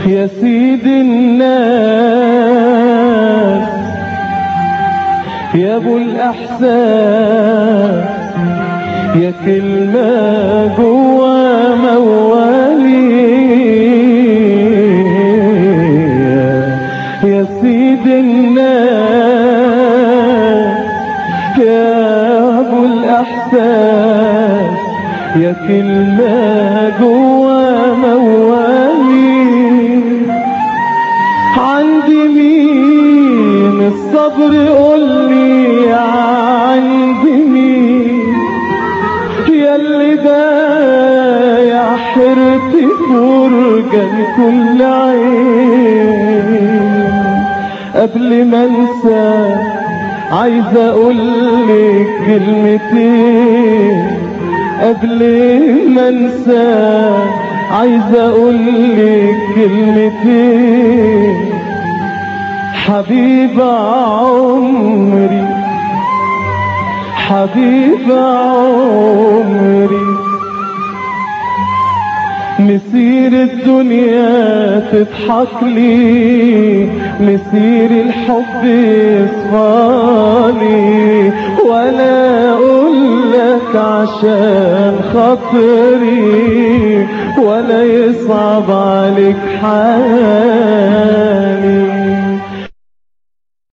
يا سيد الناس يا ابو الاحساس يا كلمة جوا موالي يا سيد الناس يا ابو الاحساس يا كلمة جوا موالي عندي مين الصبر قولي عندي مين يا اللي بايع حرتي فرجة لكل عين قبل ما انسى عايز اقولك كلمتين قبل ما انسى عايز اقولك كلمتين حبيب عمري حبيب عمري مسير الدنيا تضحك لي مسير الحب يصفالي ولا اقول لك عشان خاطري ولا يصعب عليك حالي